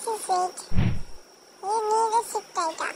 this is weight. ये नीचे shift आएगा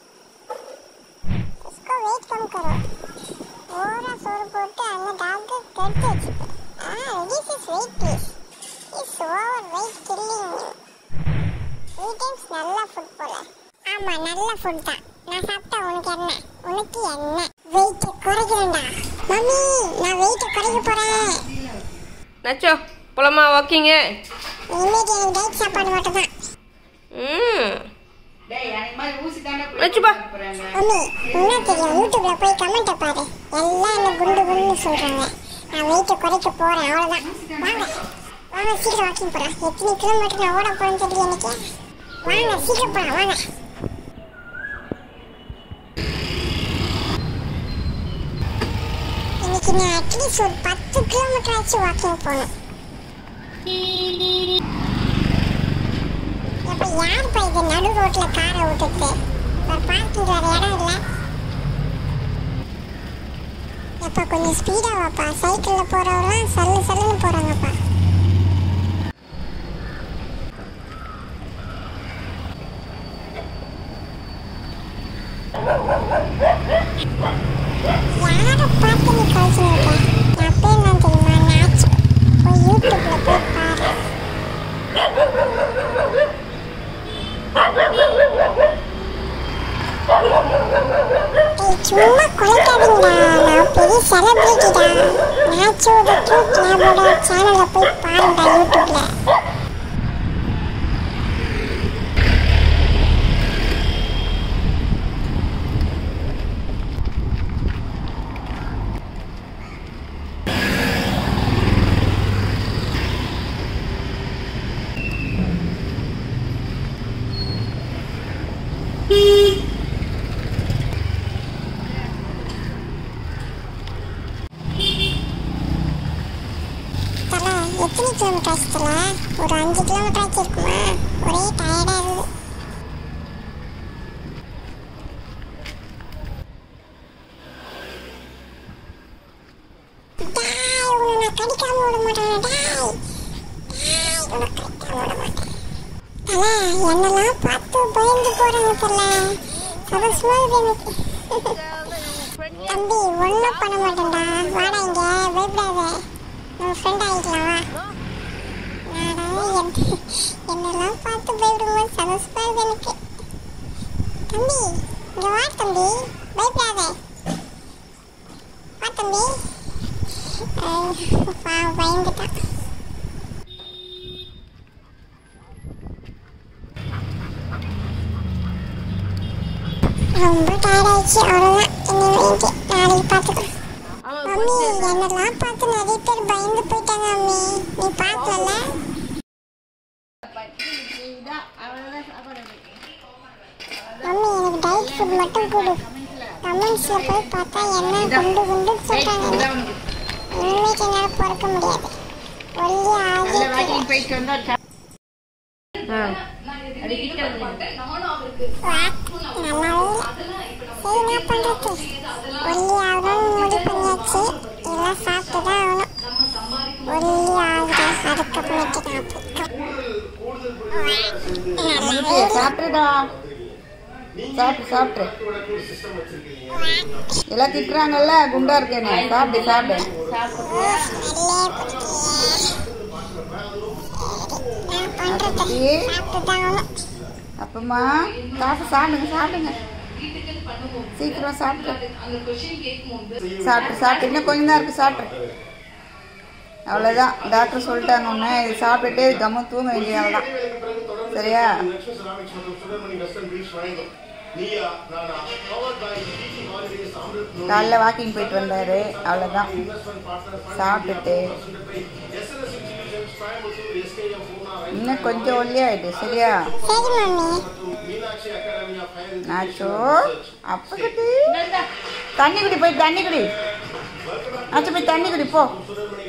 इसको वेट कम करो ஓரா சோறு போட்டு அந்த டாக் கெடுத்து வச்சுக்கோ ஆ release is weight please is over weight killing three times நல்ல ஃபுட் போல ஆமா நல்ல ஃபுட் தான் நான் சாப்பிட்டா உனக்கு என்ன உனக்கு என்ன வெயிட் குறைக்கிறேன்டா மம்மி நான் வெயிட் குறைக்க போறேன் நச்சோ போலாமா வாக்கிங்க இனிமேட்டு எனக்கு டயட் சாப்பாடு மட்டும் தான் ம் டேய் அன்னைக்கு மாதிரி ஊசி தானே வச்சுப்பா. போறாங்க மம்மி என்ன தெரியும் யூடியூப்ல போய் கமெண்ட் பாரு எல்லாம் என்ன குண்டு குண்டுன்னு சொல்றாங்க நான் வெயிட் குறைக்க போறேன் அவ்வளவுதான் வாங்க வாங்க சீக்கிரம் வாக்கிங் போறேன் எத்தனை கிலோமீட்டர் நான் ஓட போறேன்னு தெரியல எனக்கு வாங்க சீக்கிரம் போலாம் வாங்க இன்னைக்கு நான் அட்லீஸ்ட் ஒரு பத்து கிலோமீட்டர் ஆச்சு வாக்கிங் போகணும் அப்ப யாருப்பா இது நடு ரோட்ல காரை விட்டுட்டு ஒரு பார்க்கிங் வேற இடம் இல்ல எப்பா கொஞ்சம் ஸ்பீடா வாப்பா சைக்கிள்ல போறவங்களாம் சல்லு சல்லுன்னு போறாங்கப்பா யாரை பார்த்து நீ கழிச்சு நிற்க என் பேர் நான் தெரியுமா நாச்சு போய் யூடியூப்ல போய் பாரு ஏய், சும்மா கொலைக்காதீங்கடா நான் பெரிய செலிபிரிட்டிடா நாச்சோட க்யூட் லேபோட சேனல்ல போய் பாருடா யூடியூப்ல தல எத்தனை கிலோமீட்டர் ஆச்சு தல ஒரு அஞ்சு கிலோமீட்டர் ஆச்சு இருக்குமா ஒரே டயர்டா இருக்குது டாய், உன்னை நான் கடிக்காம விட மாட்டேன், டாய். டாய், உன்னை கடிக்காம விட மாட்டேன். தல, என்னெல்லாம் பார்த்து பயந்து போறாங்க தல சந்தோஷமா இருக்கு எனக்கு தம்பி ஒன்றும் பண்ண மாட்டேன்டா வாடா இங்க பயப்படாத நம்ம ஃப்ரெண்ட் ஆகிக்கலாம் வா நாடா என்ன என்னெல்லாம் பார்த்து பயப்படும்போது சந்தோஷமா இருக்கு எனக்கு தம்பி இங்க வா தம்பி பயப்படாத வா தம்பி ஐயோ, பா பயந்துட்டான் ரொம்ப டயர்டாயிடுச்சு அவ்வளோதான் இன்னும் வேண்டி நாளைக்கு பார்த்துக்கலாம் மம்மி என்னெல்லாம் பார்த்து நிறைய பேர் பயந்து போயிட்டாங்க அம்மி நீ பார்க்கல மம்மி எனக்கு டயட் ஃபுட் மட்டும் கொடு கமெண்ட்ஸ்ல போய் பார்த்தா என்ன குண்டு குண்டு சொல்றாங்க இனிமேட்டு என்னால் பொறுக்க முடியாது ஒல்லி ஆகி நல்ல வாக்கிங் போயிட்டு வந்தா சா- ஆ அது கிட்ட வந்து நல்லாவே சரி என்ன பண்றது ஒல்லி ஆகணும்னு முடிவு பண்ணியாச்சு இதெல்லாம் சாப்பிட்டு தான் ஆகணும் ஒல்லி ஆகுறேன் அதுக்கப்புறமேட்டு நான் மனுஷிய சாப்பிட்டுடா சாப்பிட்டு சாப்பிட்டு எல்லாம் திட்டுறாங்கல்ல குண்டா இருக்கேன்னு சாப்பிடு சாப்பிடு நான் பண்றது அப்படியே சாப்பிட்டு தான் ஆகணும் அப்பமா சாப்பிட்டு சாப்பிடுங்க சாப்பிடுங்க சீக்கிரம் சாப்பிட்டு சாப்பிட்டு சாப்பிட்டு இன்னும் கொஞ்சம் தான் இருக்கு சாப்பிட்டு அவ்வளோதான் டாக்டர் சொல்லிட்டாங்க உன்ன இது சாப்பிட்டுட்டு கம்ம தூங்க வேண்டியதான் சரியா லட்சுமி செராமிக்ஸ் மற்றும் சுடர்மணி வெஸ்டர்ன் பீச் வழங்கும் Neeya Naana power by DC holidays Amrit காலைல வாக்கிங் போயிட்டு வந்தாரு அவ்வளோதான் இன்வெஸ்ட்மெண்ட் பார்ட்னர் சாப்பிட்டுட்டு SNS institutions Coimbatore SKM Poona இன்னும் கொஞ்சம் ஒல்லியாயிட்டு சரியா சரி மம்மி மற்றும் மீனாட்சி அகாடமி ஆஃப் ஹையர் நாச்சோ அப்ப குட்டி தண்ணி குடி போய் தண்ணி குடி ஆச்சு போய் தண்ணி குடி போ